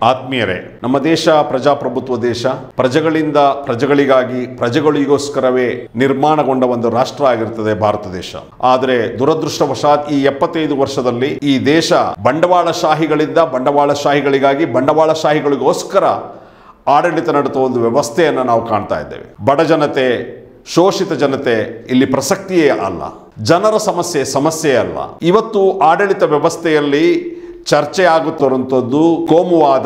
ಆತ್ಮೀಯರೇ ನಮ್ಮ ದೇಶ ಪ್ರಜಾಪ್ರಭುತ್ವ ದೇಶ ಪ್ರಜೆಗಳಿಂದ ಪ್ರಜೆಗಳಿಗಾಗಿ ಪ್ರಜೆಗಳಿಗೋಸ್ಕರವೇ ನಿರ್ಮಾಣಗೊಂಡ ಒಂದು ರಾಷ್ಟ್ರ ಆಗಿರುತ್ತದೆ ಭಾರತ ದೇಶ ಆದರೆ ದುರದೃಷ್ಟವಶಾತ್ ಈ ಎಪ್ಪತ್ತೈದು ವರ್ಷದಲ್ಲಿ ಈ ದೇಶ ಬಂಡವಾಳಶಾಹಿಗಳಿಂದ ಬಂಡವಾಳಶಾಹಿಗಳಿಗಾಗಿ ಬಂಡವಾಳಶಾಹಿಗಳಿಗೋಸ್ಕರ ಆಡಳಿತ ನಡೆಸುವ ಒಂದು ವ್ಯವಸ್ಥೆಯನ್ನು ನಾವು ಕಾಣ್ತಾ ಇದ್ದೇವೆ ಬಡ ಜನತೆ ಶೋಷಿತ ಜನತೆ ಇಲ್ಲಿ ಪ್ರಸಕ್ತಿಯೇ ಅಲ್ಲ ಜನರ ಸಮಸ್ಯೆ ಸಮಸ್ಯೆ ಅಲ್ಲ ಇವತ್ತು ಆಡಳಿತ ವ್ಯವಸ್ಥೆಯಲ್ಲಿ ಚರ್ಚೆ ಆಗುತ್ತಿರುವಂಥದ್ದು ಕೋಮುವಾದ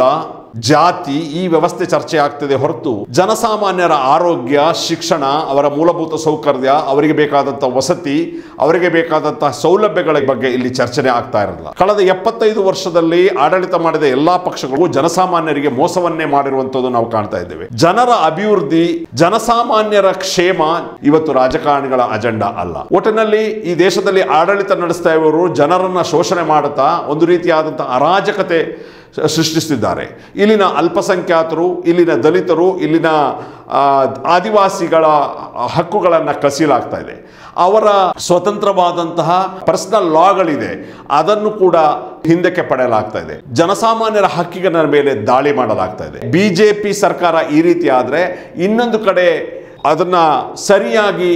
ಜಾತಿ ಈ ವ್ಯವಸ್ಥೆ ಚರ್ಚೆ ಆಗ್ತದೆ ಹೊರತು ಜನಸಾಮಾನ್ಯರ ಆರೋಗ್ಯ ಶಿಕ್ಷಣ ಅವರ ಮೂಲಭೂತ ಸೌಕರ್ಯ ಅವರಿಗೆ ಬೇಕಾದಂಥ ವಸತಿ ಅವರಿಗೆ ಬೇಕಾದಂತಹ ಸೌಲಭ್ಯಗಳ ಬಗ್ಗೆ ಇಲ್ಲಿ ಚರ್ಚನೆ ಆಗ್ತಾ ಇರಲಿಲ್ಲ ಕಳೆದ ಎಪ್ಪತ್ತೈದು ವರ್ಷದಲ್ಲಿ ಆಡಳಿತ ಮಾಡಿದ ಎಲ್ಲಾ ಪಕ್ಷಗಳು ಜನಸಾಮಾನ್ಯರಿಗೆ ಮೋಸವನ್ನೇ ಮಾಡಿರುವಂತದ್ದು ನಾವು ಕಾಣ್ತಾ ಇದ್ದೇವೆ ಜನರ ಅಭಿವೃದ್ಧಿ ಜನಸಾಮಾನ್ಯರ ಕ್ಷೇಮ ಇವತ್ತು ರಾಜಕಾರಣಿಗಳ ಅಜೆಂಡಾ ಅಲ್ಲ ಒಟ್ಟಿನಲ್ಲಿ ಈ ದೇಶದಲ್ಲಿ ಆಡಳಿತ ನಡೆಸ್ತಾ ಇರುವವರು ಜನರನ್ನ ಶೋಷಣೆ ಮಾಡುತ್ತಾ ಒಂದು ರೀತಿಯಾದಂತಹ ಅರಾಜಕತೆ ಸೃಷ್ಟಿಸುತ್ತಿದ್ದಾರೆ ಇಲ್ಲಿನ ಅಲ್ಪಸಂಖ್ಯಾತರು ಇಲ್ಲಿನ ದಲಿತರು ಇಲ್ಲಿನ ಆ, ಆದಿವಾಸಿಗಳ ಹಕ್ಕುಗಳನ್ನು ಕಸಿಯಲಾಗ್ತಾ ಇದೆ ಅವರ ಸ್ವತಂತ್ರವಾದಂತಹ ಪರ್ಸನಲ್ ಲಾಗಳಿದೆ ಅದನ್ನು ಕೂಡ ಹಿಂದಕ್ಕೆ ಪಡೆಯಲಾಗ್ತಾ ಇದೆ ಜನಸಾಮಾನ್ಯರ ಹಕ್ಕಿನ ಮೇಲೆ ದಾಳಿ ಮಾಡಲಾಗ್ತಾ ಇದೆ ಬಿಜೆಪಿ ಸರ್ಕಾರ ಈ ರೀತಿ ಆದರೆ ಇನ್ನೊಂದು ಕಡೆ ಅದನ್ನ ಸರಿಯಾಗಿ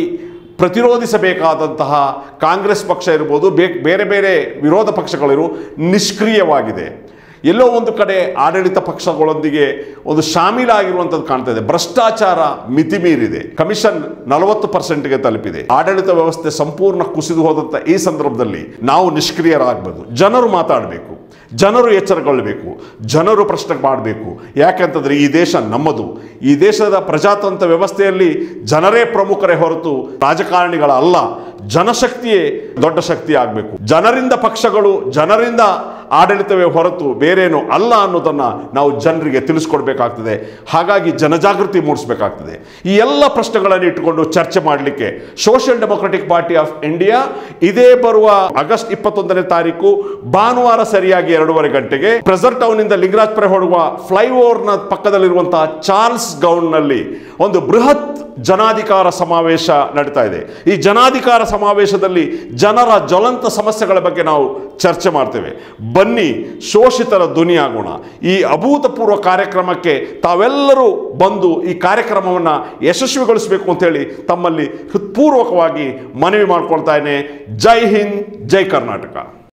ಪ್ರತಿರೋಧಿಸಬೇಕಾದಂತಹ ಕಾಂಗ್ರೆಸ್ ಪಕ್ಷ ಇರ್ಬೋದು ಬೇ- ಬೇರೆ ಬೇರೆ ವಿರೋಧ ಪಕ್ಷಗಳಿರು ನಿಷ್ಕ್ರಿಯವಾಗಿದೆ ಎಲ್ಲೋ ಒಂದು ಕಡೆ ಆಡಳಿತ ಪಕ್ಷಗಳೊಂದಿಗೆ ಒಂದು ಶಾಮೀಲಾಗಿರುವಂಥದ್ದು ಕಾಣ್ತಾ ಇದೆ ಭ್ರಷ್ಟಾಚಾರ ಮಿತಿಮೀರಿದೆ ಕಮಿಷನ್ ನಲವತ್ತು ಪರ್ಸೆಂಟ್ಗೆ ತಲುಪಿದೆ ಆಡಳಿತ ವ್ಯವಸ್ಥೆ ಸಂಪೂರ್ಣ ಕುಸಿದು ಹೋದಂಥ ಈ ಸಂದರ್ಭದಲ್ಲಿ ನಾವು ನಿಷ್ಕ್ರಿಯರಾಗಬಹುದು ಜನರು ಮಾತಾಡಬೇಕು ಜನರು ಎಚ್ಚರಗೊಳ್ಳಬೇಕು ಜನರು ಪ್ರಶ್ನೆ ಮಾಡಬೇಕು ಯಾಕಂತಂದ್ರೆ ಈ ದೇಶ ನಮ್ಮದು ಈ ದೇಶದ ಪ್ರಜಾತಂತ್ರ ವ್ಯವಸ್ಥೆಯಲ್ಲಿ ಜನರೇ ಪ್ರಮುಖರೇ ಹೊರತು ರಾಜಕಾರಣಿಗಳ ಅಲ್ಲ ಜನಶಕ್ತಿಯೇ ದೊಡ್ಡ ಶಕ್ತಿ ಆಗಬೇಕು ಜನರಿಂದ ಪಕ್ಷಗಳು ಜನರಿಂದ ಆಡಳಿತವೇ ಹೊರತು ಬೇರೇನು ಅಲ್ಲ ಅನ್ನೋದನ್ನು ನಾವು ಜನರಿಗೆ ತಿಳಿಸ್ಕೊಡ್ಬೇಕಾಗ್ತದೆ ಹಾಗಾಗಿ ಜನಜಾಗೃತಿ ಮೂಡಿಸಬೇಕಾಗ್ತದೆ ಈ ಎಲ್ಲ ಪ್ರಶ್ನೆಗಳನ್ನು ಇಟ್ಟುಕೊಂಡು ಚರ್ಚೆ ಮಾಡಲಿಕ್ಕೆ Social Democratic Party of India ಇದೇ ಬರುವ ಆಗಸ್ಟ್ ಇಪ್ಪತ್ತೊಂದನೇ ತಾರೀಕು ಭಾನುವಾರ ಸರಿಯಾಗಿ ಎರಡೂವರೆ ಗಂಟೆಗೆ ಪ್ರೆಸರ್ ಟೌನ್ ಇಂದ ಲಿಂಗರಾಜ್ಪುರ ಹೊಡುವ ಫ್ಲೈಓವರ್ನ ಪಕ್ಕದಲ್ಲಿರುವಂತಹ ಚಾರ್ಲ್ಸ್ ಗೌನ್ನಲ್ಲಿ ಒಂದು ಬೃಹತ್ ಜನಾಧಿಕಾರ ಸಮಾವೇಶ ನಡೀತಾ ಇದೆ ಈ ಜನಾಧಿಕಾರ ಸಮಾವೇಶದಲ್ಲಿ ಜನರ ಜ್ವಲಂತ ಸಮಸ್ಯೆಗಳ ಬಗ್ಗೆ ನಾವು ಚರ್ಚೆ ಮಾಡ್ತೇವೆ ಬನ್ನಿ ಶೋಷಿತರ ಧ್ವನಿಯಾಗೋಣ ಈ ಅಭೂತಪೂರ್ವ ಕಾರ್ಯಕ್ರಮಕ್ಕೆ ತಾವೆಲ್ಲರೂ ಬಂದು ಈ ಕಾರ್ಯಕ್ರಮವನ್ನು ಯಶಸ್ವಿಗೊಳಿಸಬೇಕು ಅಂತೇಳಿ ತಮ್ಮಲ್ಲಿ ಹೃತ್ಪೂರ್ವಕವಾಗಿ ಮನವಿ ಮಾಡ್ಕೊಳ್ತಾ ಇದ್ದೇನೆ ಜೈ ಹಿಂದ್ ಜೈ ಕರ್ನಾಟಕ